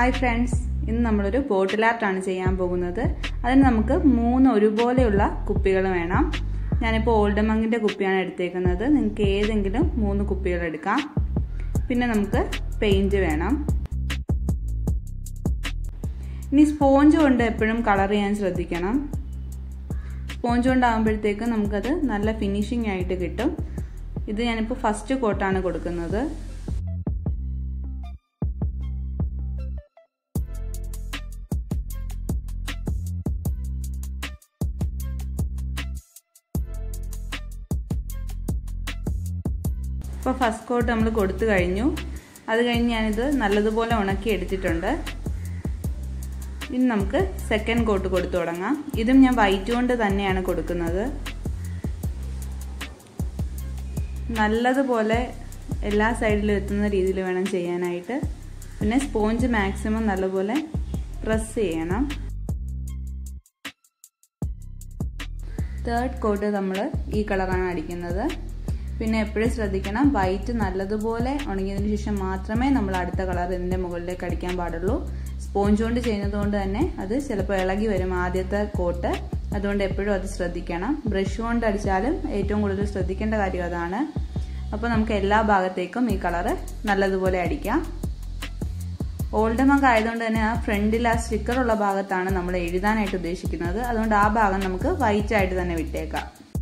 hi friends ഇന്ന് നമ്മളൊരു ബോട്ടിൽ ആർട്ടാണ് ചെയ്യാൻ പോകുന്നത് അതിന് നമുക്ക് മൂന്ന് ഒരുപോലെയുള്ള കുപ്പികൾ വേണം ഞാനിപ്പോൾ ഓൾഡ് മങ്ങിൻ്റെ കുപ്പിയാണ് എടുത്തേക്കുന്നത് നിങ്ങൾക്ക് ഏതെങ്കിലും മൂന്ന് കുപ്പികൾ എടുക്കാം പിന്നെ നമുക്ക് പെയിൻറ് വേണം ഇനി സ്പോഞ്ച് കൊണ്ട് എപ്പോഴും കളർ ചെയ്യാൻ ശ്രദ്ധിക്കണം സ്പോഞ്ച് കൊണ്ടാകുമ്പോഴത്തേക്ക് നമുക്കത് നല്ല ഫിനിഷിംഗ് ആയിട്ട് കിട്ടും ഇത് ഞാനിപ്പോൾ ഫസ്റ്റ് കോട്ടാണ് കൊടുക്കുന്നത് ഇപ്പോൾ ഫസ്റ്റ് കോട്ട് നമ്മൾ കൊടുത്തു കഴിഞ്ഞു അത് കഴിഞ്ഞ് ഞാനിത് നല്ലതുപോലെ ഉണക്കി എടുത്തിട്ടുണ്ട് ഇനി നമുക്ക് സെക്കൻഡ് കോട്ട് കൊടുത്തു തുടങ്ങാം ഇതും ഞാൻ വൈറ്റ് കൊണ്ട് തന്നെയാണ് കൊടുക്കുന്നത് നല്ലതുപോലെ എല്ലാ സൈഡിലും എത്തുന്ന രീതിയിൽ വേണം ചെയ്യാനായിട്ട് പിന്നെ സ്പോഞ്ച് മാക്സിമം നല്ലപോലെ പ്രസ് ചെയ്യണം തേർഡ് കോട്ട് നമ്മൾ ഈ കളറാണ് അടിക്കുന്നത് പിന്നെ എപ്പോഴും ശ്രദ്ധിക്കണം വൈറ്റ് നല്ലതുപോലെ ഉണങ്ങിയതിന് ശേഷം മാത്രമേ നമ്മൾ അടുത്ത കളർ ഇതിൻ്റെ മുകളിലേക്ക് അടിക്കാൻ പാടുള്ളൂ സ്പോഞ്ച് കൊണ്ട് ചെയ്യുന്നത് കൊണ്ട് തന്നെ അത് ചിലപ്പോൾ ഇളകി വരും ആദ്യത്തെ കോട്ട് അതുകൊണ്ട് എപ്പോഴും അത് ശ്രദ്ധിക്കണം ബ്രഷ് കൊണ്ട് അടിച്ചാലും ഏറ്റവും കൂടുതൽ ശ്രദ്ധിക്കേണ്ട കാര്യം അതാണ് അപ്പോൾ നമുക്ക് എല്ലാ ഭാഗത്തേക്കും ഈ കളറ് നല്ലതുപോലെ അടിക്കാം ഓൾഡ് മങ്ക് ആയതുകൊണ്ട് തന്നെ ആ ഫ്രണ്ടിൽ ആ സ്റ്റിക്കർ ഉള്ള ഭാഗത്താണ് നമ്മൾ എഴുതാനായിട്ട് ഉദ്ദേശിക്കുന്നത് അതുകൊണ്ട് ആ ഭാഗം നമുക്ക് വൈറ്റ് ആയിട്ട് തന്നെ വിട്ടേക്കാം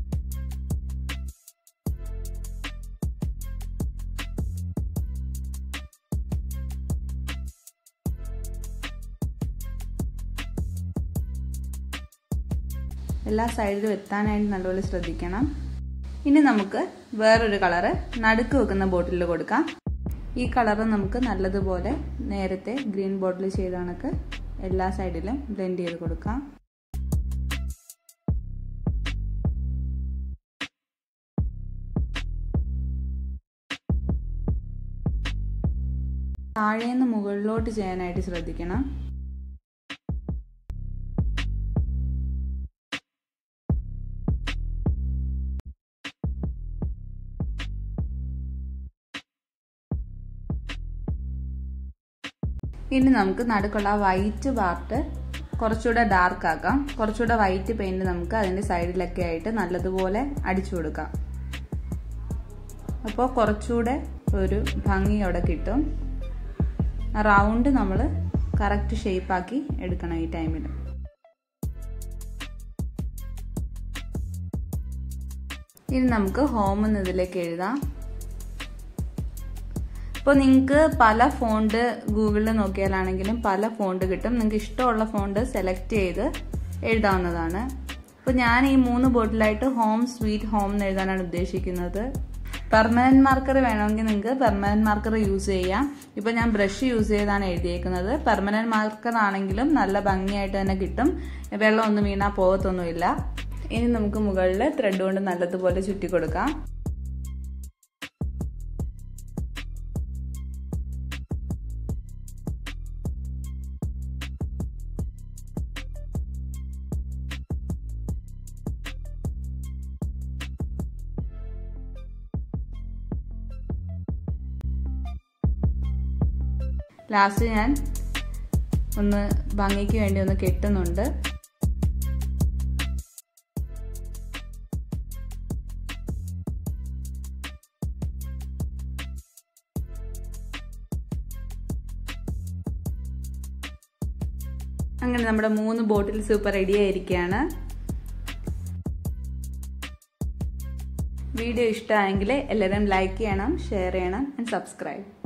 എല്ലാ സൈഡിലും എത്താനായിട്ട് നല്ലപോലെ ശ്രദ്ധിക്കണം ഇനി നമുക്ക് വേറൊരു കളറ് നടുക്ക് വെക്കുന്ന ബോട്ടിലിൽ കൊടുക്കാം ഈ കളറ് നമുക്ക് നല്ലതുപോലെ നേരത്തെ ഗ്രീൻ ബോട്ടിൽ ചെയ്ത കണക്ക് എല്ലാ സൈഡിലും ബ്ലെൻഡ് ചെയ്ത് കൊടുക്കാം താഴേന്ന് മുകളിലോട്ട് ചെയ്യാനായിട്ട് ശ്രദ്ധിക്കണം ഇനി നമുക്ക് നടുക്കുള്ള വൈറ്റ് പാർട്ട് കുറച്ചുകൂടെ ഡാർക്ക് ആക്കാം കുറച്ചുകൂടെ വൈറ്റ് പെയിന്റ് നമുക്ക് അതിൻ്റെ സൈഡിലൊക്കെ ആയിട്ട് നല്ലതുപോലെ അടിച്ചു കൊടുക്കാം അപ്പോൾ കുറച്ചുകൂടെ ഒരു ഭംഗി അവിടെ കിട്ടും റൗണ്ട് നമ്മൾ കറക്റ്റ് ഷേപ്പാക്കി എടുക്കണം ഈ ടൈമിൽ ഇനി നമുക്ക് ഹോം എന്ന് ഇതിലേക്ക് എഴുതാം ഇപ്പോൾ നിങ്ങൾക്ക് പല ഫോണ്ട് ഗൂഗിളിൽ നോക്കിയാലാണെങ്കിലും പല ഫോണ്ട് കിട്ടും നിങ്ങൾക്ക് ഇഷ്ടമുള്ള ഫോണ്ട് സെലക്ട് ചെയ്ത് എഴുതാവുന്നതാണ് അപ്പോൾ ഞാൻ ഈ മൂന്ന് ബോട്ടിലായിട്ട് ഹോം സ്വീറ്റ് ഹോം എന്ന് എഴുതാനാണ് ഉദ്ദേശിക്കുന്നത് പെർമനന്റ് മാർക്കർ വേണമെങ്കിൽ നിങ്ങൾക്ക് പെർമനന്റ് മാർക്കർ യൂസ് ചെയ്യാം ഇപ്പോൾ ഞാൻ ബ്രഷ് യൂസ് ചെയ്താണ് എഴുതിയേക്കുന്നത് പെർമനന്റ് മാർക്കർ ആണെങ്കിലും നല്ല ഭംഗിയായിട്ട് തന്നെ കിട്ടും വെള്ളമൊന്നും വീണാൽ പോകത്തൊന്നുമില്ല ഇനി നമുക്ക് മുകളിൽ ത്രെഡ് കൊണ്ട് നല്ലതുപോലെ ചുറ്റി കൊടുക്കാം ലാസ്റ്റ് ഞാൻ ഒന്ന് ഭംഗിക്ക് വേണ്ടി ഒന്ന് കെട്ടുന്നുണ്ട് അങ്ങനെ നമ്മുടെ മൂന്ന് ബോട്ടിൽ സൂപ്പർ റെഡി ആയിരിക്കുകയാണ് വീഡിയോ ഇഷ്ടമായെങ്കിൽ എല്ലാവരും ലൈക്ക് ചെയ്യണം ഷെയർ ചെയ്യണം ആൻഡ് സബ്സ്ക്രൈബ്